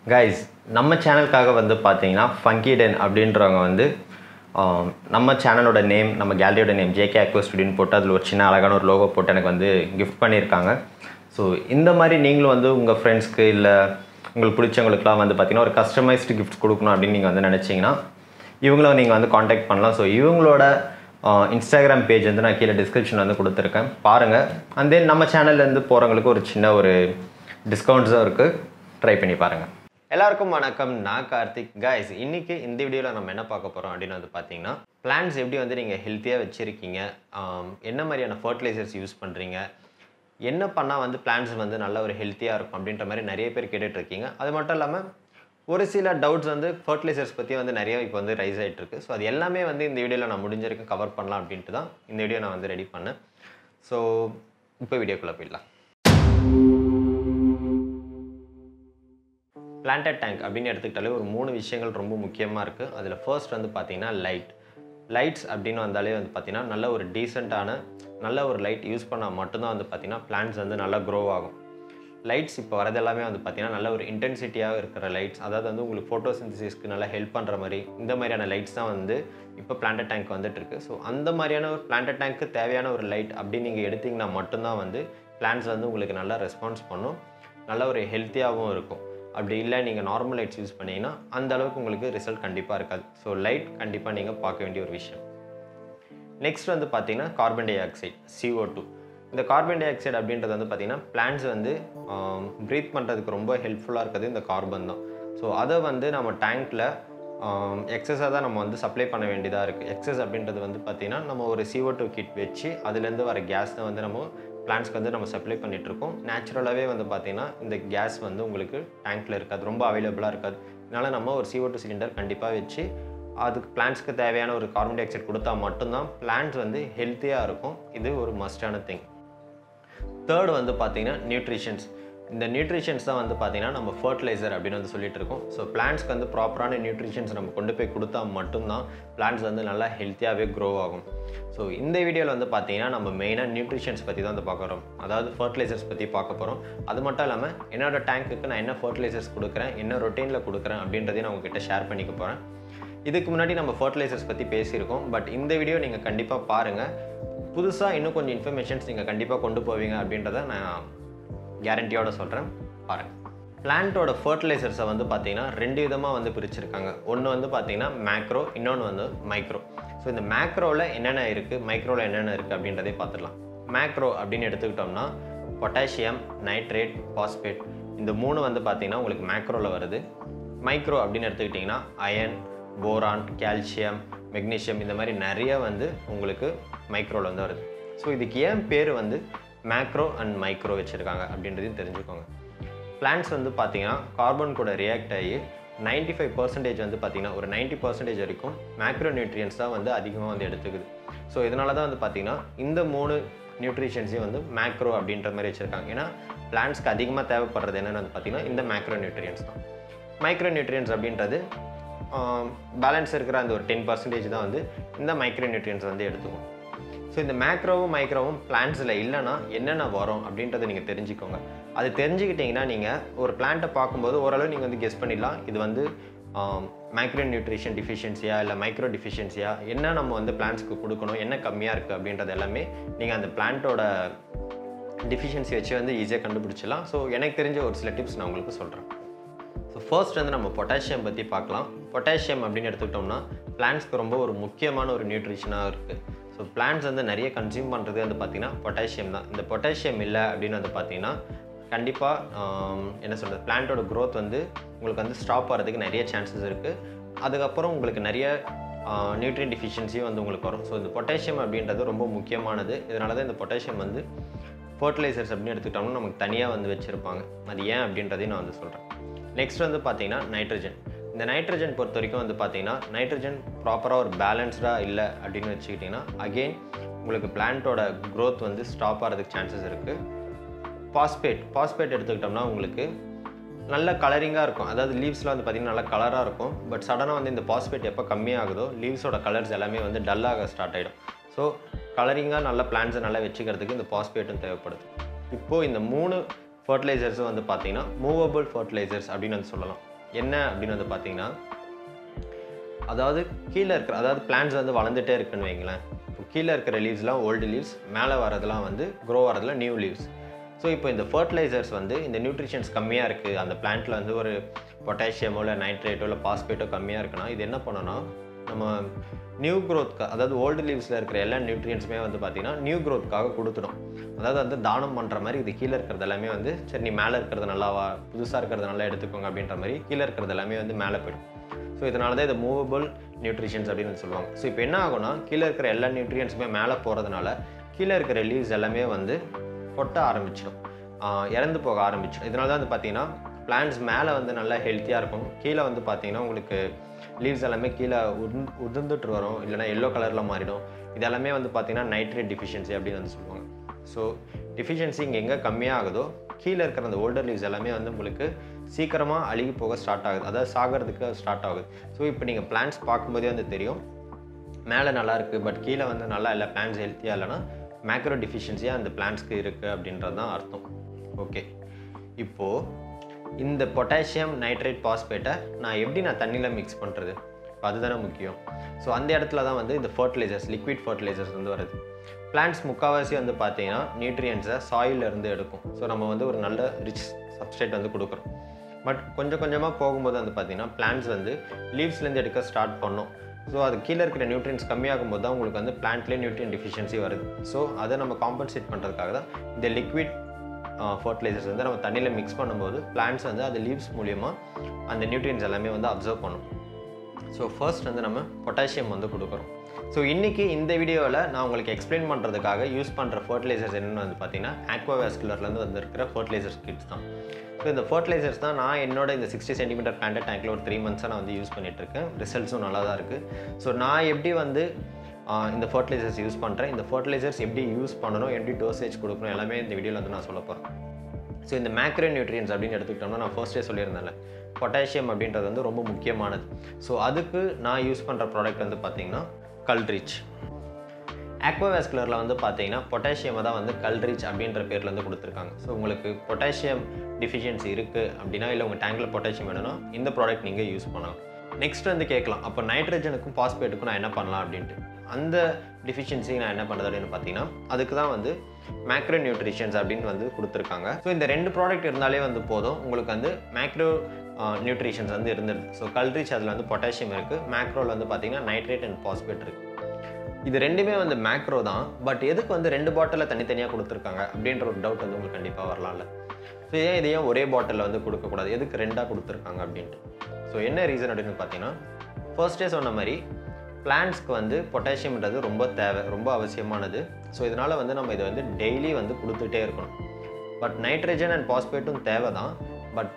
guys நம்ம சேனலுக்காக வந்து பார்த்தீங்கன்னா ஃபங்கி டென் அப்படின்றவங்க வந்து ஆம், நம்ம சேனலோட நேம் நம்ம கேலரியோட நேம் ஜேகே அக்வோ ஸ்டுடியோன்னு போட்டு அதில் ஒரு சின்ன அழகான ஒரு லோகோ போட்டு எனக்கு வந்து கிஃப்ட் பண்ணியிருக்காங்க ஸோ இந்த மாதிரி நீங்களும் வந்து உங்கள் ஃப்ரெண்ட்ஸ்க்கு இல்லை உங்களுக்கு பிடிச்சவங்களுக்குலாம் வந்து பார்த்தீங்கன்னா ஒரு கஸ்டமைஸ்டு கிஃப்ட் கொடுக்கணும் அப்படின்னு நீங்கள் வந்து நினச்சிங்கன்னா இவங்கள நீங்கள் வந்து காண்டாக்ட் பண்ணலாம் ஸோ இவங்களோட இன்ஸ்டாகிராம் பேஜ் வந்து நான் கீழே டிஸ்கிரிப்ஷன் வந்து கொடுத்துருக்கேன் பாருங்கள் அண்ட் தென் நம்ம சேனல்லேருந்து போகிறவங்களுக்கு ஒரு சின்ன ஒரு டிஸ்கவுண்ட்ஸும் இருக்குது ட்ரை பண்ணி பாருங்கள் எல்லாருக்கும் வணக்கம் நான் கார்த்திக் கைஸ் இன்னைக்கு இந்த வீடியோவில் நம்ம என்ன பார்க்க போகிறோம் அப்படின்னு வந்து பார்த்தீங்கன்னா பிளான்ஸ் எப்படி வந்து நீங்கள் ஹெல்த்தியாக வச்சுருக்கீங்க என்ன மாதிரியான ஃபர்டிலைசர்ஸ் யூஸ் பண்ணுறீங்க என்ன பண்ணால் வந்து பிளான்ஸ் வந்து நல்ல ஒரு ஹெல்த்தியாக இருக்கும் அப்படின்ற மாதிரி நிறைய பேர் கேட்டுட்டு இருக்கீங்க அது மட்டும் இல்லாமல் ஒரு சில டவுட்ஸ் வந்து ஃபர்டிலைசர்ஸ் பற்றி வந்து நிறைய இப்போ வந்து ரைஸ் ஆகிட்டு இருக்கு ஸோ அது எல்லாமே வந்து இந்த வீடியோவில் நான் முடிஞ்சிருக்கேன் கவர் பண்ணலாம் அப்படின்ட்டு தான் இந்த வீடியோ நான் வந்து ரெடி பண்ணேன் ஸோ இப்போ வீடியோக்குள்ளே போயிடலாம் பிளான்டட் டேங்க் அப்படின்னு எடுத்துக்கிட்டாலே ஒரு மூணு விஷயங்கள் ரொம்ப முக்கியமாக இருக்குது அதில் ஃபர்ஸ்ட் வந்து பார்த்தீங்கன்னா லைட் லைட்ஸ் அப்படின்னு வந்தாலே வந்து பார்த்தீங்கன்னா நல்ல ஒரு டீசெண்டான நல்ல ஒரு லைட் யூஸ் பண்ணால் மட்டும்தான் வந்து பார்த்தீங்கன்னா பிளான்ட்ஸ் வந்து நல்லா க்ரோ ஆகும் லைட்ஸ் இப்போ வரது எல்லாமே வந்து பார்த்தீங்கன்னா நல்ல ஒரு இன்டென்சிட்டியாக இருக்கிற லைட்ஸ் அதாவது வந்து உங்களுக்கு ஃபோட்டோசிந்தசிஸ்க்கு நல்லா ஹெல்ப் பண்ணுற மாதிரி இந்த மாதிரியான லைட்ஸ் தான் வந்து இப்போ பிளான்டட் டேங்க் வந்துட்டு இருக்கு ஸோ அந்த மாதிரியான ஒரு பிளான்டட் டேங்க்கு தேவையான ஒரு லைட் அப்படின்னு நீங்கள் எடுத்தீங்கன்னா மட்டும்தான் வந்து பிளான்ஸ் வந்து உங்களுக்கு நல்லா ரெஸ்பான்ஸ் பண்ணும் நல்ல ஒரு ஹெல்த்தியாகவும் இருக்கும் அப்படி இல்லை நீங்கள் நார்மல் லைட்ஸ் யூஸ் பண்ணீங்கன்னா அந்த அளவுக்கு உங்களுக்கு ரிசல்ட் கண்டிப்பாக இருக்காது ஸோ லைட் கண்டிப்பாக நீங்கள் பார்க்க வேண்டிய ஒரு விஷயம் நெக்ஸ்ட் வந்து பார்த்தீங்கன்னா carbon dioxide CO2 two இந்த கார்பன் டை ஆக்சைடு அப்படின்றது வந்து பார்த்தீங்கன்னா பிளான்ஸ் வந்து ப்ரீத் பண்ணுறதுக்கு ரொம்ப ஹெல்ப்ஃபுல்லாக இருக்கிறது இந்த கார்பன் தான் ஸோ அதை வந்து நம்ம டேங்க்கில் எக்ஸஸாக தான் நம்ம வந்து சப்ளை பண்ண வேண்டியதாக இருக்குது எக்ஸஸ் அப்படின்றது வந்து பார்த்திங்கன்னா நம்ம ஒரு CO2 டூ கிட் வச்சு அதுலேருந்து வர கேஸ் தான் வந்து நம்ம பிளான்ஸ்க்கு வந்து நம்ம சப்ளை பண்ணிகிட்ருக்கோம் நேச்சுரலாகவே வந்து பார்த்திங்கன்னா இந்த கேஸ் வந்து உங்களுக்கு டேங்க்கில் இருக்காது ரொம்ப அவைலபிளாக இருக்காது அதனால் நம்ம ஒரு CO2 டூ சிலிண்டர் கண்டிப்பாக வச்சு அதுக்கு பிளான்ட்ஸ்க்கு தேவையான ஒரு கார்பன் டை ஆக்சைடு கொடுத்தா மட்டும்தான் பிளான்ட்ஸ் வந்து ஹெல்த்தியாக இருக்கும் இது ஒரு மஸ்டான திங் தேர்ட் வந்து பார்த்தீங்கன்னா நியூட்ரிஷன்ஸ் இந்த நியூட்ரிஷன்ஸ் தான் வந்து பார்த்தீங்கன்னா நம்ம ஃபர்டிலைசர் அப்படின்னு வந்து சொல்லிட்டு இருக்கோம் ஸோ பிளான்ட்ஸ்க்கு வந்து ப்ராப்பரான நியூட்ரிஷன்ஸ் நம்ம கொண்டு போய் கொடுத்தா மட்டும்தான் பிளான்ட்ஸ் வந்து நல்லா ஹெல்த்தியாகவே க்ரோ ஆகும் ஸோ இந்த வீடியோவில் வந்து பார்த்தீங்கன்னா நம்ம மெயினாக நியூட்ரிஷன்ஸ் பற்றி தான் வந்து பார்க்குறோம் அதாவது ஃபர்டிலைசர்ஸ் பற்றி பார்க்க போகிறோம் அது மட்டும் இல்லாமல் என்னோட டேங்க்குக்கு நான் என்ன ஃபர்டிலைசர்ஸ் கொடுக்குறேன் என்ன ரொட்டீனில் கொடுக்குறேன் அப்படின்றதையும் நான் உங்ககிட்ட ஷேர் பண்ணிக்க போகிறேன் இதுக்கு முன்னாடி நம்ம ஃபர்டிலைசர்ஸ் பற்றி பேசியிருக்கோம் பட் இந்த வீடியோ நீங்கள் கண்டிப்பாக பாருங்கள் புதுசாக இன்னும் கொஞ்சம் இன்ஃபர்மேஷன்ஸ் நீங்கள் கண்டிப்பாக கொண்டு போவீங்க அப்படின்றத நான் கேரண்டியோட சொல்கிறேன் பாருங்கள் பிளான்ட்டோட ஃபர்டிலைசர்ஸை வந்து பார்த்தீங்கன்னா ரெண்டு விதமாக வந்து பிரிச்சிருக்காங்க ஒன்று வந்து பார்த்தீங்கன்னா மேக்ரோ இன்னொன்று வந்து மைக்ரோ ஸோ இந்த மேக்ரோவில் என்னென்ன இருக்குது மைக்ரோவில் என்னென்ன இருக்குது அப்படின்றதே பார்த்துடலாம் மேக்ரோ அப்படின்னு எடுத்துக்கிட்டோம்னா பொட்டாசியம் நைட்ரேட் பாஸ்பேட் இந்த மூணு வந்து பார்த்தீங்கன்னா உங்களுக்கு மேக்ரோவில் வருது மைக்ரோ அப்படின்னு எடுத்துக்கிட்டிங்கன்னா அயன் போரான் கால்சியம் மெக்னீஷியம் இந்த மாதிரி நிறைய வந்து உங்களுக்கு மைக்ரோவில் வந்து வருது ஸோ இதுக்கு ஏன் பேர் வந்து மேக்ரோ அண்ட் மைக்ரோ வச்சுருக்காங்க அப்படின்றதையும் தெரிஞ்சுக்கோங்க பிளான்ட்ஸ் வந்து பார்த்தீங்கன்னா கார்பன் கூட ரியாக்ட் ஆகி 95% ஃபைவ் பர்சன்டேஜ் வந்து பார்த்தீங்கன்னா ஒரு 90% பர்சன்டேஜ் வரைக்கும் மேக்ரோ நியூட்ரியன்ஸ் தான் வந்து அதிகமாக வந்து எடுத்துக்குது ஸோ இதனால தான் வந்து பார்த்தீங்கன்னா இந்த மூணு நியூட்ரிஷன்ஸையும் வந்து மேக்ரோ அப்படின்ற மாதிரி வச்சுருக்காங்க ஏன்னா பிளான்ட்ஸ்க்கு அதிகமாக தேவைப்படுறது என்னென்னு வந்து பார்த்தீங்கன்னா இந்த மேக்ரோ நியூட்ரியன்ஸ் தான் மைக்ரோ நியூட்ரியன்ஸ் அப்படின்றது பேலன்ஸ் இருக்கிற அந்த ஒரு டென் பர்சன்டேஜ் தான் வந்து இந்த மைக்ரோ நியூட்ரியன்ஸ் வந்து எடுத்துக்கும் ஸோ இந்த மேக்ரோவும் மைக்ரோவும் பிளான்ட்ஸில் இல்லைன்னா என்னென்ன வரும் அப்படின்றத நீங்கள் தெரிஞ்சுக்கோங்க அது தெரிஞ்சுக்கிட்டிங்கன்னா நீங்கள் ஒரு பிளான்ட்டை பார்க்கும்போது ஓரளவு நீங்கள் வந்து கெஸ் பண்ணிடலாம் இது வந்து மைக்ரோ நியூட்ரிஷன் டிஃபிஷியன்சியா இல்லை மைக்ரோ டிஃபிஷியன்சியா என்ன நம்ம வந்து பிளான்ட்ஸ்க்கு கொடுக்கணும் என்ன கம்மியாக இருக்குது அப்படின்றது எல்லாமே நீங்கள் அந்த பிளான்ட்டோட டிஃபிஷியன்சி வச்சு வந்து ஈஸியாக கண்டுபிடிச்சிடலாம் ஸோ எனக்கு தெரிஞ்ச ஒரு சில டிப்ஸ் நான் உங்களுக்கு சொல்கிறேன் ஸோ ஃபர்ஸ்ட் வந்து நம்ம பொட்டாசியம் பற்றி பார்க்கலாம் பொட்டாசியம் அப்படின்னு எடுத்துக்கிட்டோம்னா பிளான்ட்ஸ்க்கு ரொம்ப ஒரு முக்கியமான ஒரு நியூட்ரிஷனாக இருக்குது ஸோ பிளான்ட்ஸ் வந்து நிறைய கன்சியூம் பண்ணுறது வந்து பார்த்திங்கன்னா பொட்டாசியம் தான் இந்த பொட்டாசியம் இல்லை அப்படின்னு வந்து பார்த்திங்கன்னா கண்டிப்பாக என்ன சொல்கிறது பிளான்ட்டோட growth வந்து உங்களுக்கு வந்து ஸ்டாப் ஆகிறதுக்கு நிறைய சான்சஸ் இருக்குது அதுக்கப்புறம் உங்களுக்கு நிறைய நியூட்ரியன் டிஃபிஷியன்சியும் வந்து உங்களுக்கு வரும் ஸோ இந்த பொட்டாசியம் அப்படின்றது ரொம்ப முக்கியமானது இதனால தான் இந்த பொட்டாசியம் வந்து ஃபர்டிலைசர்ஸ் அப்படின்னு எடுத்துக்கிட்டோம்னா நமக்கு தனியாக வந்து வச்சுருப்பாங்க அது ஏன் அப்படின்றதையும் நான் வந்து சொல்கிறேன் நெக்ஸ்ட் வந்து பார்த்தீங்கன்னா நைட்ரஜன் இந்த நைட்ரஜன் பொறுத்த வரைக்கும் வந்து பார்த்தீங்கன்னா நைட்ரஜன் ப்ராப்பராக ஒரு பேலன்ஸ்டாக இல்லை அப்படின்னு வச்சுக்கிட்டிங்கன்னா அகெயின் உங்களுக்கு பிளான்ட்டோட growth வந்து ஸ்டாப் ஆகிறதுக்கு சான்சஸ் இருக்குது பாஸ்பேட் பாஸ்பேட் எடுத்துக்கிட்டோம்னா உங்களுக்கு நல்ல கலரிங்காக இருக்கும் அதாவது லீவ்ஸ்லாம் வந்து பார்த்திங்கன்னா நல்ல கலராக இருக்கும் பட் சடனாக வந்து இந்த பாஸ்பேட் எப்போ கம்மியாகுதோ லீவ்ஸோட கலர்ஸ் எல்லாமே வந்து டல்லாக ஸ்டார்ட் ஆகிடும் ஸோ கலரிங்காக நல்ல பிளான்ஸை நல்லா வச்சுக்கிறதுக்கு இந்த பாஸ்பேட்டும் தேவைப்படுது இப்போது இந்த மூணு ஃபர்டிலைசர்ஸும் வந்து பார்த்தீங்கன்னா மூவபிள் ஃபர்டிலைசர்ஸ் அப்படின்னு வந்து சொல்லலாம் என்ன அப்படின்னு வந்து பார்த்தீங்கன்னா அதாவது கீழே இருக்கிற அதாவது பிளான்ஸ் வந்து வளர்ந்துட்டே இருக்குன்னு வைங்களேன் இப்போ கீழே இருக்கிற லீவ்ஸ்லாம் ஓல்டு லீவ்ஸ் மேலே வரதெல்லாம் வந்து க்ரோ வரதுல நியூ லீவ்ஸ் ஸோ இப்போ இந்த ஃபர்டிலைசர்ஸ் வந்து இந்த நியூட்ரிஷன்ஸ் கம்மியாக இருக்குது அந்த பிளான்ட்டில் வந்து ஒரு பொட்டாசியமோ இல்லை நைட்ரேட்டோ இல்லை பாஸ்பேட்டோ கம்மியாக இருக்குன்னா இது என்ன பண்ணோன்னா நம்ம நியூ க்ரோத்க்கு அதாவது ஓல்டு லீவ்ஸில் இருக்கிற எல்லா நியூட்ரியன்ஸுமே வந்து பார்த்திங்கன்னா நியூ க்ரோத்க்காக கொடுத்துடும் அதாவது வந்து தானம் பண்ணுற மாதிரி இது கீழே இருக்கிறது எல்லாமே வந்து சரி நீ மேலே இருக்கிறது நல்லாவா புதுசாக இருக்கிறது நல்லா எடுத்துக்கோங்க அப்படின்ற மாதிரி கீழே இருக்கிறது எல்லாமே வந்து மேலே போயிடும் ஸோ இதனால தான் இதை மூவபிள் நியூட்ரிஷன்ஸ் அப்படின்னு சொல்லுவாங்க ஸோ இப்போ என்ன ஆகும்னா கீழே இருக்கிற எல்லா நியூட்ரியன்ஸுமே மேலே போகிறதுனால கீழே இருக்கிற லீவ்ஸ் எல்லாமே வந்து கொட்ட ஆரம்பிச்சிடும் ஆஹ் இறந்து போக ஆரம்பிச்சிடும் இதனால தான் வந்து பார்த்தீங்கன்னா பிளான்ஸ் மேலே வந்து நல்லா ஹெல்த்தியாக இருக்கும் கீழே வந்து பார்த்தீங்கன்னா உங்களுக்கு லீவ்ஸ் எல்லாமே கீழே உதிர்ந்து உதிர்ந்துட்டு வரும் இல்லைனா எல்லோ கலரில் மாறிடும் இது எல்லாமே வந்து பார்த்தீங்கன்னா நைட்ரேட் டிஃபிஷியன்சி அப்படின்னு வந்து சொல்லுவாங்க ஸோ டிஃபிஷியன்சி இங்கே எங்கே கம்மியாகுதோ கீழே இருக்கிற அந்த ஓல்டர் லீவ்ஸ் எல்லாமே வந்து உங்களுக்கு சீக்கிரமாக அழுகி போக ஸ்டார்ட் ஆகுது அதாவது சாகிறதுக்கு ஸ்டார்ட் ஆகுது ஸோ இப்போ நீங்கள் பிளான்ஸ் பார்க்கும்போதே வந்து தெரியும் மேலே நல்லா இருக்குது பட் கீழே வந்து நல்லா இல்லை பிளான்ஸ் ஹெல்த்தியாக இல்லைன்னா மேக்ரோ டிஃபிஷியன்சியாக அந்த பிளான்ஸ்க்கு இருக்குது அப்படின்றது தான் அர்த்தம் ஓகே இப்போது இந்த பொட்டாசியம் நைட்ரேட் பாஸ்பேட்டை நான் எப்படி நான் தண்ணியில் மிக்ஸ் பண்ணுறது இப்போ அதுதானே முக்கியம் ஸோ அந்த இடத்துல தான் வந்து இந்த ஃபர்டிலைசர்ஸ் லிக்விட் ஃபர்டிலைசர்ஸ் வந்து வருது பிளான்ட்ஸ் முக்கால்வாசி வந்து பார்த்தீங்கன்னா நியூட்ரியன்ஸை சாயிலிருந்து எடுக்கும் ஸோ நம்ம வந்து ஒரு நல்ல ரிச் சப்ஸ்டேட் வந்து கொடுக்குறோம் பட் கொஞ்சம் கொஞ்சமாக போகும்போது வந்து பார்த்தீங்கன்னா பிளான்ட்ஸ் வந்து லீவ்ஸ்லேருந்து எடுக்க ஸ்டார்ட் பண்ணோம் ஸோ அது கீழே இருக்கிற நியூட்ரியன்ஸ் கம்மியாகும் போது தான் உங்களுக்கு வந்து பிளான்ட்லேயே நியூட்ரியன் டிஃபிஷியன்சி வருது ஸோ அதை நம்ம காம்பன்சேட் பண்ணுறதுக்காக தான் இந்த லிக்விட் ஃபர்டிலைசர்ஸ் வந்து நம்ம தண்ணியில் மிக்ஸ் பண்ணும்போது பிளான்ட்ஸ் வந்து அது லீவ்ஸ் மூலியமாக அந்த நியூட்ரியன்ஸ் எல்லாமே வந்து அப்சர்வ் பண்ணும் ஸோ ஃபர்ஸ்ட் வந்து நம்ம பொட்டாசியம் வந்து கொடுக்குறோம் ஸோ இன்றைக்கி இந்த வீடியோவில் நான் உங்களுக்கு எக்ஸ்பிளைன் பண்ணுறதுக்காக யூஸ் பண்ணுற ஃபர்டிலைசர்ஸ் என்னென்னு வந்து பார்த்தீங்கன்னா ஆக்வாவேஸ்குலர்லேருந்து வந்திருக்கிற ஃபர்டிலைசர்ஸ் கிட்ஸ் தான் ஸோ இந்த ஃபர்டிலைசர்ஸ் தான் நான் என்னோட இந்த சிக்ஸ்டி சென்டிமீட்டர் பிளான்ட் டேங்க்கில் ஒரு த்ரீ மந்த்ஸாக நான் வந்து யூஸ் பண்ணிகிட்ருக்கேன் ரிசல்ட்ஸும் நல்லா தான் இருக்குது ஸோ நான் எப்படி வந்து ஆஹ், இந்த ஃபர்டிலைசர்ஸ் யூஸ் பண்ணுறேன் இந்த ஃபர்டிலைசர்ஸ் எப்படி யூஸ் பண்ணணும் எப்படி டோசேஜ் கொடுக்கணும் எல்லாமே இந்த வீடியோவில் வந்து நான் சொல்ல போகிறேன் ஸோ இந்த மேக்ரோ நியூட்ரியன்ஸ் அப்படின்னு எடுத்துக்கிட்டோம்னா நான் ஃபர்ஸ்டே சொல்லியிருந்தேன்ல பொட்டாசியம் அப்படின்றது வந்து ரொம்ப முக்கியமானது ஸோ அதுக்கு நான் யூஸ் பண்ணுற ப்ராடக்ட் வந்து பார்த்தீங்கன்னா கல்ட்ரிச் ஆக்வாவேஸ்குலரில் வந்து பார்த்தீங்கன்னா பொட்டாசியம் தான் வந்து கல்ட்ரிச் அப்படின்ற பேரில் வந்து கொடுத்துருக்காங்க ஸோ உங்களுக்கு பொட்டாசியம் டிஃபிஷியன்சி இருக்குது அப்படின்னா இல்லை உங்கள் டேங்கில் பொட்டாசியம் வேணும்னா இந்த ப்ராடக்ட் நீங்கள் யூஸ் பண்ணலாம் நெக்ஸ்ட் வந்து கேட்கலாம் அப்போ நைட்ரஜனுக்கும் பாஸ்பேட்டுக்கும் நான் என்ன பண்ணலாம் அப்படின்ட்டு அந்த டிஃபிஷியன்சி நான் என்ன பண்ணுறது அப்படின்னு பார்த்தீங்கன்னா அதுக்கு தான் வந்து மேக்ரோ நியூட்ரிஷன்ஸ் அப்படின்னு வந்து கொடுத்துருக்காங்க ஸோ இந்த ரெண்டு ப்ராடக்ட் இருந்தாலே வந்து போதும் உங்களுக்கு வந்து மேக்ரோ நியூட்ரிஷன்ஸ் வந்து இருந்துருது ஸோ கல்ட்ரிச் அதில் வந்து பொட்டாசியம் இருக்குது மேக்ரோவில் வந்து பார்த்தீங்கன்னா நைட்ரேட் அண்ட் பாஸ்பேட் இருக்குது இது ரெண்டுமே வந்து மேக்ரோ தான் பட் எதுக்கு வந்து ரெண்டு பாட்டிலில் தனித்தனியாக கொடுத்துருக்காங்க அப்படின்ற ஒரு டவுட் வந்து உங்களுக்கு கண்டிப்பாக வரலாம்ல ஸோ ஏன் இது ஏன் ஒரே பாட்டிலில் வந்து கொடுக்கக்கூடாது எதுக்கு ரெண்டாக கொடுத்துருக்காங்க அப்படின்ட்டு ஸோ என்ன ரீசன் அப்படின்னு பார்த்தீங்கன்னா ஃபர்ஸ்டே சொன்ன மாதிரி பிளான்ட்ஸ்க்கு வந்து பொட்டாசியம்ன்றது ரொம்ப தேவை ரொம்ப அவசியமானது ஸோ இதனால் வந்து நம்ம இதை வந்து டெய்லி வந்து கொடுத்துட்டே இருக்கணும் பட் நைட்ரஜன் அண்ட் பாஸ்பேட்டும் தேவை தான் பட்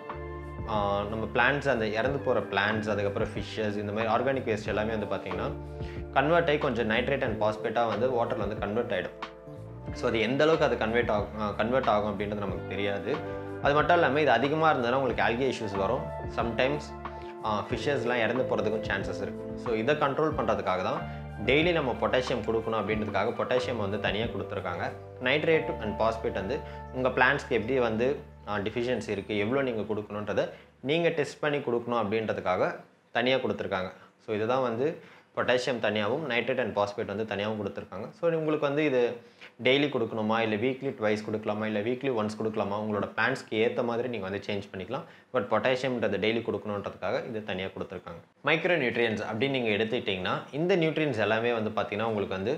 நம்ம பிளான்ட்ஸ் அந்த இறந்து போகிற பிளான்ட்ஸ் அதுக்கப்புறம் ஃபிஷ்ஷஸ் இந்த மாதிரி ஆர்கானிக் வேஸ்ட் எல்லாமே வந்து பார்த்திங்கன்னா கன்வெர்ட் ஆகி கொஞ்சம் நைட்ரேட் அண்ட் பாஸ்பேட்டாக வந்து வாட்டரில் வந்து கன்வெர்ட் ஆகிடும் ஸோ அது எந்த அளவுக்கு அது கன்வெர்ட் ஆகும் கன்வெர்ட் ஆகும் அப்படின்றது நமக்கு தெரியாது அது மட்டும் இல்லாமல் இது அதிகமாக இருந்ததுன்னா உங்களுக்கு ஆல்கே இஷ்யூஸ் வரும் சம்டைம்ஸ் ஃபிஷ்ஷஸ்லாம் இறந்து போகிறதுக்கும் சான்சஸ் இருக்குது ஸோ இதை கண்ட்ரோல் பண்ணுறதுக்காக தான் டெய்லி நம்ம பொட்டாசியம் கொடுக்கணும் அப்படின்றதுக்காக பொட்டாசியம் வந்து தனியாக கொடுத்துருக்காங்க நைட்ரேட் அண்ட் பாஸ்பேட் வந்து உங்கள் பிளான்ஸ்க்கு எப்படி வந்து டிஃபிஷியன்சி இருக்குது எவ்வளோ நீங்கள் கொடுக்கணுன்றதை நீங்கள் டெஸ்ட் பண்ணி கொடுக்கணும் அப்படின்றதுக்காக தனியாக கொடுத்துருக்காங்க ஸோ இதுதான் வந்து பொட்டாசியம் தனியாகவும் நைட்ரேட் அண்ட் பாஸ்பேட் வந்து தனியாகவும் கொடுத்துருக்காங்க ஸோ உங்களுக்கு வந்து இது டெய்லி கொடுக்கணுமா இல்லை வீக்லி ட்வைஸ் கொடுக்கலாமா இல்லை வீக்லி ஒன்ஸ் கொடுக்கலாமா உங்களோட பிளான்ஸ்க்கு ஏற்ற மாதிரி நீங்கள் வந்து சேஞ்ச் பண்ணிக்கலாம் பட் பொட்டாசியம்ன்றது டெய்லி கொடுக்கணுன்றதுக்காக இது தனியாக கொடுத்துருக்காங்க மைக்ரோ நியூட்ரியன்ஸ் அப்படின்னு நீங்கள் எடுத்துக்கிட்டிங்கன்னா இந்த நியூட்ரியன்ஸ் எல்லாமே வந்து பார்த்திங்கன்னா உங்களுக்கு வந்து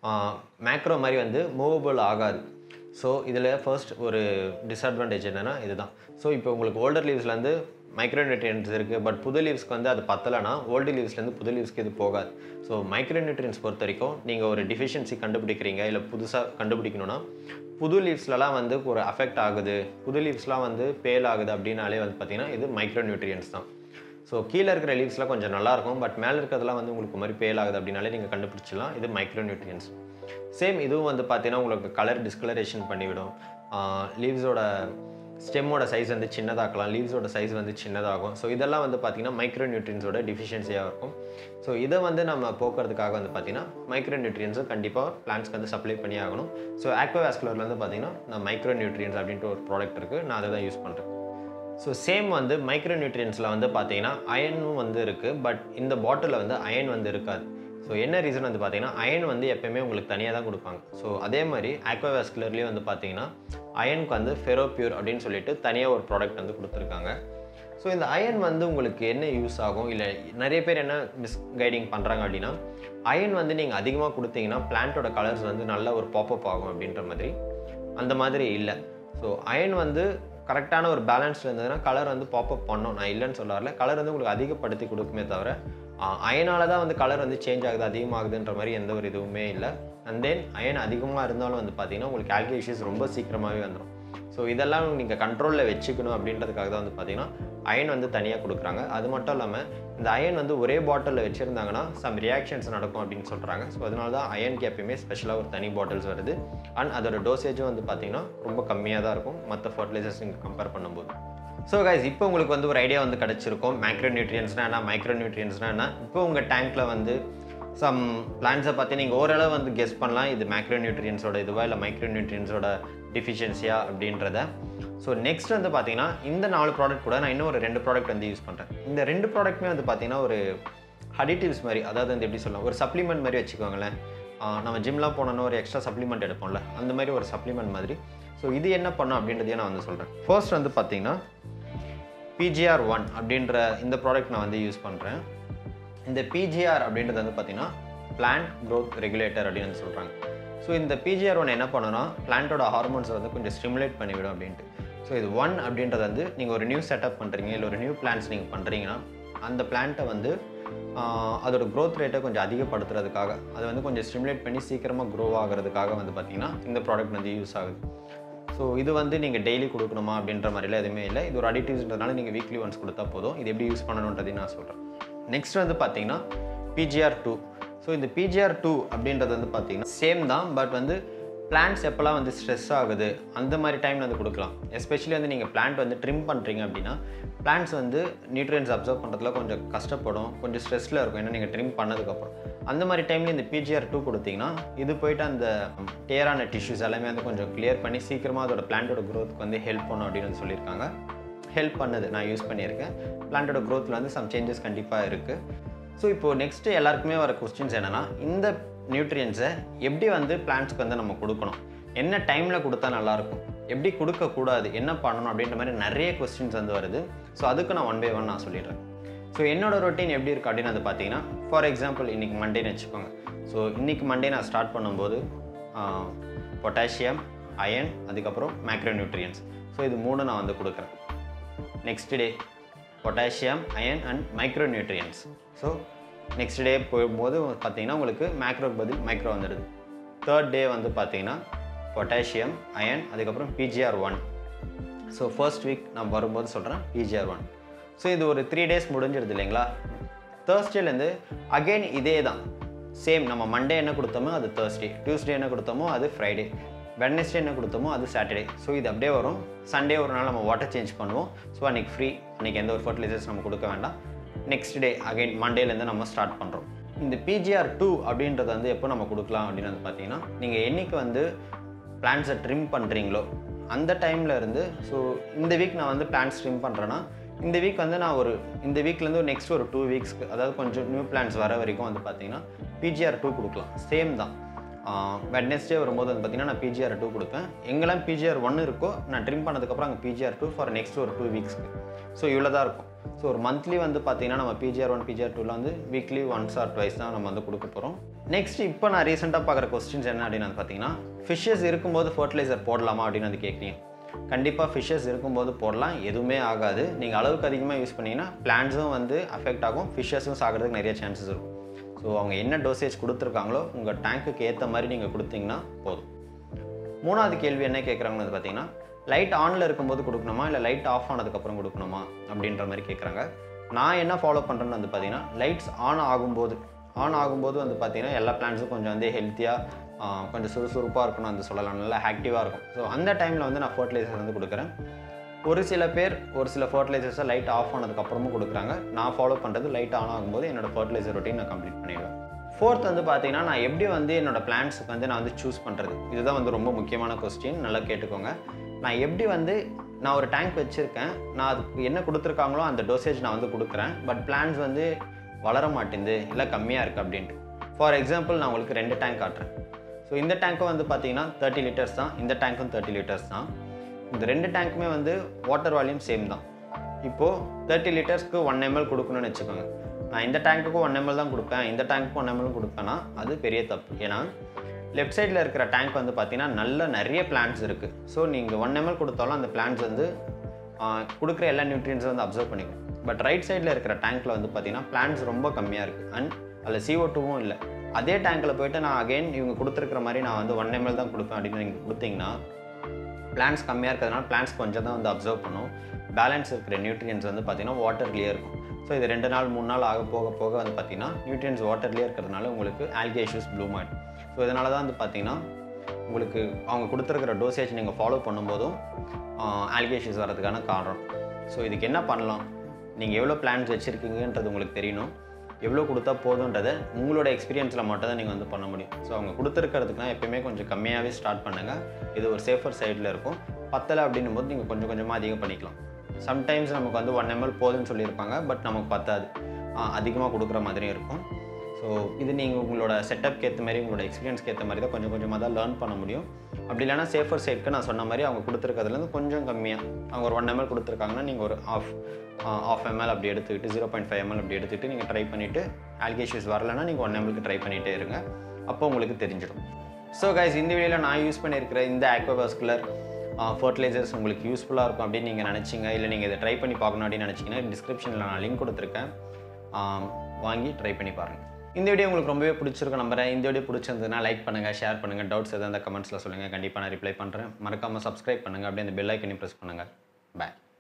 மேக்ரோ மாதிரி வந்து மூவபிள் ஆகாது ஸோ இதில் ஃபர்ஸ்ட் ஒரு டிஸ்அட்வான்டேஜ் என்னென்னா இதுதான் ஸோ இப்போ உங்களுக்கு ஓல்டர் லீவ்ஸ்லேருந்து மைக்ரோ நியூட்ரியன்ஸ் இருக்குது பட் புது லீவ்ஸ்க்கு வந்து அது பத்தலைன்னா ஓல்டு லீவ்ஸ்லேருந்து புது லீவ்ஸ்க்கு இது போகாது ஸோ மைக்ரோ நியூட்ரியன்ஸ் பொறுத்த வரைக்கும் நீங்கள் ஒரு டிஃபிஷியன்சி கண்டுபிடிக்கிறீங்க இல்லை புதுசாக கண்டுபிடிக்கணும்னா புது லீவ்ஸ்லலாம் வந்து ஒரு அஃபெக்ட் ஆகுது புது லீவ்ஸ்லாம் வந்து பேல் ஆகுது அப்படின்னாலே வந்து பார்த்திங்கன்னா இது மைக்ரோ நியூட்ரியன்ஸ் தான் ஸோ கீழே இருக்கிற லீவ்ஸ்லாம் கொஞ்சம் நல்லாயிருக்கும் பட் மேலே இருக்கிறதுலாம் வந்து உங்களுக்கு மாதிரி பேல் ஆகுது அப்படின்னாலே நீங்கள் கண்டுபிடிச்சிடலாம் இது மைக்ரோ நியூட்ரியன்ஸ் சேம் இதுவும் வந்து பார்த்தீங்கன்னா உங்களுக்கு கலர் டிஸ்கலரேஷன் பண்ணிவிடும் லீவ்ஸோட ஸ்டெம்மோட சைஸ் வந்து சின்னதாக்கலாம் லீவ்ஸோட சைஸ் வந்து சின்னதாகும் ஸோ இதெல்லாம் வந்து பார்த்திங்கன்னா மைக்ரோ நியூட்ரியன்ஸோட டிஃபிஷியன்சியாக இருக்கும் ஸோ இதை வந்து நம்ம போக்குறதுக்காக வந்து பார்த்திங்கன்னா மைக்ரோ நியூட்ரியன்ஸும் கண்டிப்பாக பிளான்ஸ்க்கு வந்து சப்ளை பண்ணி ஆகணும் ஸோ ஆக்வாவாஸ்குலரில் வந்து பார்த்திங்கன்னா நான் மைக்ரோ நியூட்ரியன்ஸ் அப்படின்ட்டு ஒரு ப்ராடக்ட் இருக்குது நான் அதை தான் யூஸ் பண்ணுறேன் ஸோ சேம் வந்து மைக்ரோ நியூட்ரியன்ஸில் வந்து பார்த்தீங்கன்னா அயனும் வந்து இருக்குது பட் இந்த பாட்டிலில் வந்து அயன் வந்து இருக்காது ஸோ என்ன ரீசன் வந்து பார்த்தீங்கன்னா அயன் வந்து எப்பயுமே உங்களுக்கு தனியாக தான் கொடுப்பாங்க ஸோ அதே மாதிரி ஆக்வாவாஸ்குலர்லேயும் வந்து பார்த்தீங்கன்னா அயனுக்கு வந்து ஃபெரோபியூர் அப்படின்னு சொல்லிட்டு தனியாக ஒரு ப்ராடக்ட் வந்து கொடுத்துருக்காங்க ஸோ இந்த அயன் வந்து உங்களுக்கு என்ன யூஸ் ஆகும் இல்லை நிறைய பேர் என்ன மிஸ் கைடிங் பண்ணுறாங்க அப்படின்னா அயன் வந்து நீங்கள் அதிகமாக கொடுத்தீங்கன்னா பிளான்ட்டோட கலர்ஸ் வந்து நல்ல ஒரு பாப்பப் ஆகும் அப்படின்ற மாதிரி அந்த மாதிரி இல்லை ஸோ அயன் வந்து கரெக்டான ஒரு பேலன்ஸ் இருந்ததுன்னா கலர் வந்து பாப்பப் பண்ணோம் நான் இல்லைன்னு சொல்ல வரல கலர் வந்து உங்களுக்கு அதிகப்படுத்தி கொடுக்குமே தவிர அயனால தான் வந்து கலர் வந்து சேஞ்ச் ஆகுது அதிகமாகுதுன்ற மாதிரி எந்த ஒரு இதுவுமே இல்லை அண்ட் தென் அயன் அதிகமாக இருந்தாலும் வந்து பார்த்தீங்கன்னா உங்களுக்கு ஆல்கி இஷ்யூஸ் ரொம்ப சீக்கிரமாகவே வந்துடும் ஸோ இதெல்லாம் நீங்கள் கண்ட்ரோலில் வச்சுக்கணும் அப்படின்றதுக்காக தான் வந்து பார்த்தீங்கன்னா அயன் வந்து தனியாக கொடுக்குறாங்க அது மட்டும் இல்லாமல் இந்த அயன் வந்து ஒரே பாட்டிலில் வச்சுருந்தாங்கன்னா சம் ரியாக்ஷன்ஸ் நடக்கும் அப்படின்னு சொல்கிறாங்க ஸோ அதனால தான் அயனுக்கு எப்பயுமே ஸ்பெஷலாக ஒரு தனி பாட்டில்ஸ் வருது அண்ட் அதோட டோசேஜும் வந்து பார்த்தீங்கன்னா ரொம்ப கம்மியாக தான் இருக்கும் மற்ற ஃபர்டிலைசர்ஸ் நீங்கள் கம்பேர் பண்ணும்போது ஸோ கைஸ் இப்போ உங்களுக்கு வந்து ஒரு ஐடியா வந்து கிடச்சிருக்கும் மைக்ரோ நியூட்ரியன்ஸ்னா என்ன மைக்ரோ நியூட்ரியன்ஸ்னா என்ன இப்போ உங்கள் டேங்க்கில் வந்து சம் பிளான்ஸை பார்த்து நீங்கள் ஓரளவு வந்து கெஸ் பண்ணலாம் இது மேக்ரோ நியூட்ரியன்ஸோட இதுவா இல்லை மைக்ரோ நியூட்ரியன்ஸோட டிஃபிஷியன்சியா அப்படின்றத ஸோ நெக்ஸ்ட் வந்து பார்த்தீங்கன்னா இந்த நாலு ப்ராடக்ட் கூட நான் இன்னும் ஒரு ரெண்டு ப்ராடக்ட் வந்து யூஸ் பண்ணுறேன் இந்த ரெண்டு ப்ராடக்ட்டுமே வந்து பார்த்தீங்கன்னா ஒரு அடிட்டிவ்ஸ் மாதிரி அதாவது வந்து எப்படி சொல்லலாம் ஒரு சப்ளிமெண்ட் மாதிரி வச்சுக்கோங்களேன் ஆஹ் நம்ம ஜிம்லாம் போனோன்னா ஒரு எக்ஸ்ட்ரா சப்ளிமெண்ட் எடுப்போம்ல அந்த மாதிரி ஒரு சப்ளிமெண்ட் மாதிரி ஸோ இது என்ன பண்ணும் அப்படின்றதையும் நான் வந்து சொல்கிறேன் ஃபர்ஸ்ட் வந்து பார்த்தீங்கன்னா பிஜிஆர் ஒன் அப்படின்ற இந்த ப்ராடக்ட் நான் வந்து யூஸ் பண்ணுறேன் இந்த பிஜிஆர் அப்படின்றது வந்து பார்த்தீங்கன்னா பிளான்ட் growth ரெகுலேட்டர் அப்படின்னு வந்து சொல்கிறாங்க ஸோ இந்த பிஜிஆர் ஒன் என்ன பண்ணுன்னா பிளான்ட்டோட ஹார்மோன்ஸை வந்து கொஞ்சம் ஸ்டிமுலேட் பண்ணிவிடும் அப்படின்ட்டு ஸோ இது ஒன் அப்படின்றது வந்து நீங்கள் ஒரு நியூ செட்டப் பண்ணுறீங்க இல்லை ஒரு நியூ பிளான்ஸ் நீங்கள் பண்ணுறீங்கன்னா அந்த பிளான்ட்டை வந்து ஆஹ், அதோட growth ரேட்டை கொஞ்சம் அதிகப்படுத்துறதுக்காக அதை வந்து கொஞ்சம் ஸ்டிமுலேட் பண்ணி சீக்கிரமாக க்ரோ ஆகிறதுக்காக வந்து பார்த்தீங்கன்னா இந்த ப்ராடக்ட் வந்து யூஸ் ஆகுது ஸோ இது வந்து நீங்கள் டெய்லி கொடுக்கணுமா அப்படின்ற மாதிரிலாம் எதுவுமே இல்லை இது ஒரு அடிட்டிவ்ஸ்ன்றதுனால நீங்கள் வீக்லி ஒன்ஸ் கொடுத்தா போதும் இது எப்படி யூஸ் பண்ணணுன்றதையும் நான் சொல்கிறேன் நெக்ஸ்ட் வந்து பார்த்தீங்கன்னா பிஜிஆர் டூ ஸோ இந்த பிஜிஆர் டூ அப்படின்றது வந்து பார்த்தீங்கன்னா சேம் தான் பட் வந்து பிளான்ட்ஸ் எப்போல்லாம் வந்து ஸ்ட்ரெஸ் ஆகுது அந்த மாதிரி டைமில் வந்து கொடுக்கலாம் எஸ்பெஷலி வந்து நீங்கள் பிளான்ட் வந்து ட்ரிம் பண்ணுறீங்க அப்படின்னா பிளான்ட்ஸ் வந்து நியூட்ரியன்ஸ் அப்சர்வ் பண்ணுறதுல கொஞ்சம் கஷ்டப்படும் கொஞ்சம் ஸ்ட்ரெஸ்ஸில் இருக்கும் ஏன்னா நீங்கள் ட்ரிம் பண்ணதுக்கப்புறம் அந்த மாதிரி டைமில் இந்த பிஜிஆர் டூ கொடுத்தீங்கன்னா இது போயிட்டு அந்த டேரான டிஷ்யூஸ் எல்லாமே வந்து கொஞ்சம் கிளியர் பண்ணி சீக்கிரமாக அதோட பிளான்ட்டோட க்ரோத்துக்கு வந்து ஹெல்ப் பண்ணும் அப்படின்னு வந்து சொல்லியிருக்காங்க ஹெல்ப் பண்ணுது நான் யூஸ் பண்ணியிருக்கேன் பிளான்ட்டோட க்ரோத்தில் வந்து சம் சேஞ்சஸ் கண்டிப்பாக இருக்குது ஸோ இப்போது நெக்ஸ்ட்டு எல்லாருக்குமே வர கொஸ்டின்ஸ் என்னென்னா இந்த நியூட்ரியன்ஸை எப்படி வந்து பிளான்ட்ஸ்க்கு வந்து நம்ம கொடுக்கணும் என்ன டைமில் கொடுத்தா நல்லாயிருக்கும் எப்படி கொடுக்கக்கூடாது என்ன பண்ணணும் அப்படின்ற மாதிரி நிறைய கொஸ்டின்ஸ் வந்து வருது ஸோ அதுக்கு நான் ஒன் பை ஒன் நான் சொல்லிடுறேன் ஸோ என்னோட ரொட்டீன் எப்படி இருக்குது அப்படின்னு வந்து பார்த்தீங்கன்னா ஃபார் எக்ஸாம்பிள் இன்றைக்கி மண்டேன்னு வச்சுக்கோங்க ஸோ இன்றைக்கி மண்டே நான் ஸ்டார்ட் பண்ணும்போது பொட்டாசியம் அயன் அதுக்கப்புறம் மேக்ரோ நியூட்ரியன்ஸ் ஸோ இது மூணு நான் வந்து கொடுக்குறேன் next day potassium iron and micro nutrients so next day போகும்போது பார்த்தீங்கன்னா உங்களுக்கு மேக்ரோக்கு பதில் மைக்ரோ வந்துடுது தேர்ட் டே வந்து பார்த்தீங்கன்னா பொட்டாசியம் அயன் அதுக்கப்புறம் PGR one so first week நான் வரும்போது சொல்கிறேன் பிஜிஆர் ஒன் ஸோ இது ஒரு த்ரீ டேஸ் முடிஞ்சிருது இல்லைங்களா தேர்ஸ்டேலேருந்து அகெயின் இதே தான் சேம் நம்ம மண்டே என்ன கொடுத்தோமோ அது தேர்ஸ்டே டியூஸ்டே என்ன கொடுத்தோமோ அது ஃப்ரைடே வெட்னஸ்டே என்ன கொடுத்தோமோ அது சாட்டர்டே ஸோ இது அப்படியே வரும் சண்டே ஒரு நாள் நம்ம வாட்டர் சேஞ்ச் பண்ணுவோம் ஸோ அன்றைக்கி ஃப்ரீ அன்றைக்கி எந்த ஒரு ஃபர்டிலைசர்ஸ் நம்ம கொடுக்க வேண்டாம் நெக்ஸ்ட் டே அகைன் மண்டேலேருந்து நம்ம ஸ்டார்ட் பண்ணுறோம் இந்த பிஜிஆர் டூ அப்படின்றத வந்து எப்போ நம்ம கொடுக்கலாம் அப்படின்னு வந்து பார்த்தீங்கன்னா நீங்கள் என்னைக்கு வந்து பிளான்ஸை ட்ரிம் பண்ணுறீங்களோ அந்த டைமில் இருந்து ஸோ இந்த வீக் நான் வந்து பிளான்ஸ் ட்ரிம் பண்ணுறேன்னா இந்த வீக் வந்து நான் ஒரு இந்த வீக்லேருந்து நெக்ஸ்ட் ஒரு டூ வீக்ஸ்க்கு அதாவது கொஞ்சம் நியூ பிளான்ஸ் வர வரைக்கும் வந்து பார்த்தீங்கன்னா பிஜிஆர் டூ கொடுக்கலாம் சேம் தான் வெட்னஸ்டே வரும்போது வந்து பார்த்தீங்கன்னா நான் பிஜிஆர் டூ கொடுப்பேன் எங்கெல்லாம் பிஜிஆர் ஒன்று இருக்கோ நான் ட்ரிம் பண்ணதுக்கப்புறம் அங்கே பிஜிஆர் டூ ஃபார் நெக்ஸ்ட் ஒரு டூ வீக்ஸ்க்கு ஸோ இவ்வளோ தான் இருக்கும் ஸோ ஒரு மந்த்லி வந்து பார்த்தீங்கன்னா நம்ம பிஜிஆர் ஒன் பிஜிஆர் டூவில் வந்து வீக்லி ஒன்ஸ் ஆர் ட்வைஸ் தான் நம்ம வந்து கொடுக்க போகிறோம் நெக்ஸ்ட் இப்போ நான் ரீசெண்டாக பார்க்குற கொஸ்டின்ஸ் என்ன அப்படின்னு வந்து பார்த்தீங்கன்னா ஃபிஷ்ஷஸ் இருக்கும்போது ஃபர்டிலைசர் போடலாமா அப்படின்னு வந்து கேட்குறீங்க கண்டிப்பாக ஃபிஷ்ஷஸ் இருக்கும்போது போடலாம் எதுவுமே ஆகாது நீங்கள் அளவுக்கு அதிகமாக யூஸ் பண்ணீங்கன்னா பிளான்ஸும் வந்து அஃபெக்ட் ஆகும் ஃபிஷ்ஷஸும் சாகிறதுக்கு நிறைய சான்சஸ் இருக்கும் ஸோ அவங்க என்ன டோசேஜ் கொடுத்துருக்காங்களோ உங்கள் டேங்க்குக்கு ஏற்ற மாதிரி நீங்கள் கொடுத்தீங்கன்னா போதும் மூணாவது கேள்வி என்ன கேட்குறாங்கன்னு வந்து பார்த்தீங்கன்னா லைட் ஆனில் இருக்கும்போது கொடுக்கணுமா இல்லை லைட் ஆஃப் ஆனதுக்கப்புறம் கொடுக்கணுமா அப்படின்ற மாதிரி கேட்குறாங்க நான் என்ன ஃபாலோ பண்ணுறேன்னு வந்து பார்த்தீங்கன்னா லைட்ஸ் ஆன் ஆகும்போது ஆன் ஆகும்போது வந்து பார்த்தீங்கன்னா எல்லா பிளான்ஸும் கொஞ்சம் வந்து ஹெல்த்தியாக கொஞ்சம் சுறுசுறுப்பாக இருக்கணும் வந்து சொல்லலாம் நல்லா ஆக்டிவாக இருக்கும் ஸோ அந்த டைமில் வந்து நான் ஃபர்டிலைசர் வந்து கொடுக்குறேன் ஒரு சில பேர் ஒரு சில ஃபர்டிலைசர்ஸை லைட் ஆஃப் ஆனதுக்கப்புறமும் கொடுக்குறாங்க நான் ஃபாலோ பண்ணுறது லைட் ஆன் ஆகும்போது என்னோட ஃபர்டிலைசர் ரொட்டீன் நான் கம்ப்ளீட் பண்ணிடுவேன் ஃபோர்த் வந்து பார்த்தீங்கன்னா நான் எப்படி வந்து என்னோட பிளான்ஸுக்கு வந்து நான் வந்து சூஸ் பண்ணுறது இதுதான் வந்து ரொம்ப முக்கியமான கொஸ்டின் நல்லா கேட்டுக்கோங்க நான் எப்படி வந்து நான் ஒரு டேங்க் வச்சுருக்கேன் நான் அதுக்கு என்ன கொடுத்துருக்காங்களோ அந்த டோசேஜ் நான் வந்து கொடுக்குறேன் பட் பிளான்ஸ் வந்து வளர மாட்டேங்குது இல்லை கம்மியாக இருக்குது அப்படின்ட்டு ஃபார் எக்ஸாம்பிள் நான் உங்களுக்கு ரெண்டு டேங்க் காட்டுறேன் ஸோ இந்த டேங்க்கும் வந்து பார்த்தீங்கன்னா தேர்ட்டி லிட்டர்ஸ் தான் இந்த டேங்க்கும் தேர்ட்டி லிட்டர்ஸ் தான் இந்த ரெண்டு டேங்க்குமே வந்து வாட்டர் வால்யூம் சேம் தான் இப்போது தேர்ட்டி லிட்டர்ஸ்க்கு ஒன் எம்எல் கொடுக்கணும்னு வச்சுக்கோங்க நான் இந்த டேங்க்குக்கு ஒன் எம்எல் தான் கொடுப்பேன் இந்த டேங்க்கு ஒன் எம்எல் கொடுப்பேன்னா அது பெரிய தப்பு ஏன்னா லெஃப்ட் சைடில் இருக்கிற டேங்க் வந்து பார்த்தீங்கன்னா நல்ல நிறைய பிளான்ட்ஸ் இருக்குது ஸோ நீங்கள் ஒன் எம்எல் கொடுத்தாலும் அந்த பிளான்ட்ஸ் வந்து ஆஹ், கொடுக்குற எல்லா நியூட்ரியன்ஸும் வந்து அப்சர்வ் பண்ணிக்கும் பட் ரைட் சைடில் இருக்கிற டேங்க்கில் வந்து பார்த்தீங்கன்னா பிளான்ட்ஸ் ரொம்ப கம்மியாக இருக்குது அண்ட் அதில் CO2 டூவும் இல்லை அதே டேங்க்கில் போயிட்டு நான் அகைன் இவங்க கொடுத்துருக்குற மாதிரி நான் வந்து ஒன் எம்எல் தான் கொடுப்பேன் அப்படின்னு நீங்கள் கொடுத்தீங்கன்னா பிளான்ஸ் கம்மியாக இருக்கிறதுனால பிளான்ஸ் கொஞ்சம் தான் வந்து அப்சர்வ் பண்ணும் பேலன்ஸ் இருக்கிற நியூட்ரியன்ஸ் வந்து பார்த்திங்கன்னா வாட்டர்லேயே இருக்கும் ஸோ இது ரெண்டு நாள் மூணு நாள் ஆக போக போக வந்து பார்த்திங்கன்னா நியூட்ரியன்ஸ் வாட்டர்லேயே இருக்கிறதுனால உங்களுக்கு ஆல்கே இஷ்யூஸ் ப்ளூம் ஆகிடும் ஸோ இதனால தான் வந்து பார்த்திங்கன்னா உங்களுக்கு அவங்க கொடுத்துருக்கிற டோசேஜ் நீங்கள் ஃபாலோ பண்ணும்போதும் ஆல்கே இஷ்யூஸ் வரதுக்கான காரணம் ஸோ இதுக்கு என்ன பண்ணலாம் நீங்கள் எவ்வளோ பிளான்ஸ் வச்சுருக்கீங்கன்றது உங்களுக்கு தெரியணும் எவ்வளோ கொடுத்தா போதுன்றதை உங்களோட எக்ஸ்பீரியன்ஸில் மட்டும் தான் நீங்கள் வந்து பண்ண முடியும் ஸோ அவங்க கொடுத்துருக்கிறதுக்குனா எப்பயுமே கொஞ்சம் கம்மியாகவே ஸ்டார்ட் பண்ணுங்கள் இது ஒரு சேஃபர் சைடில் இருக்கும் பத்தலை அப்படின்னும் போது நீங்கள் கொஞ்சம் கொஞ்சமாக அதிகம் பண்ணிக்கலாம் சம்டைம்ஸ் நமக்கு வந்து ஒன் எம்எல் போதும்னு சொல்லியிருப்பாங்க பட் நமக்கு பத்தாது அதிகமாக கொடுக்குற மாதிரியும் இருக்கும் ஸோ இது நீங்கள் உங்களோட செட்டப்க்கு ஏற்ற மாதிரி உங்களோட எக்ஸ்பீரியன்ஸ்க்கு ஏற்ற மாதிரி தான் கொஞ்சம் கொஞ்சமாக தான் லேர்ன் பண்ண முடியும் அப்படி இல்லைனா சேஃபர் சைட்க்கு நான் சொன்ன மாதிரி அவங்க கொடுத்துருக்கிறதுலேருந்து கொஞ்சம் கம்மியாக அவங்க ஒரு ஒன் எம்எல் கொடுத்துருக்காங்கன்னா நீங்கள் ஒரு ஆஃப் ஆஃப் எம்எல் அப்படி எடுத்துக்கிட்டு ஜீரோ பாயிண்ட் ஃபைவ் எம்எல் அப்படி எடுத்துக்கிட்டு நீங்கள் ட்ரை பண்ணிவிட்டு ஆல்கேஷியஸ் வரலைன்னா நீங்கள் ஒன் எம்எல்க்கு ட்ரை பண்ணிகிட்டே இருங்க அப்போ உங்களுக்கு தெரிஞ்சிடும் ஸோ கைஸ் இந்த வீடியோவில் நான் யூஸ் பண்ணியிருக்கிற இந்த ஆக்வாவாஸ்குலர் ஃபர்டிலைசர்ஸ் உங்களுக்கு யூஸ்ஃபுல்லாக இருக்கும் அப்படின்னு நீங்கள் நினச்சிங்க இல்லை நீங்கள் இதை ட்ரை பண்ணி பார்க்கணும் அப்படின்னு நினச்சிங்கன்னா டிஸ்கிரிப்ஷனில் நான் லிங்க் கொடுத்துருக்கேன் ஆஹ் வாங்கி ட்ரை பண்ணி பாருங்கள் இந்த வீடியோ உங்களுக்கு ரொம்பவே பிடிச்சிருக்கும் நம்புறேன் இந்த வீடியோ பிடிச்சிருந்ததுன்னா லைக் பண்ணுங்கள் ஷேர் பண்ணுங்கள் டவுட்ஸ் எதாவது அந்த கமெண்ட்ஸில் சொல்லுங்கள் கண்டிப்பாக நான் ரிப்ளை பண்ணுறேன் மறக்காமல் சப்ஸ்கிரைப் பண்ணுங்கள் அப்படியே அந்த பெல் ஐக்கனையும் ப்ரெஸ் பண்ணுங்கள் பாய்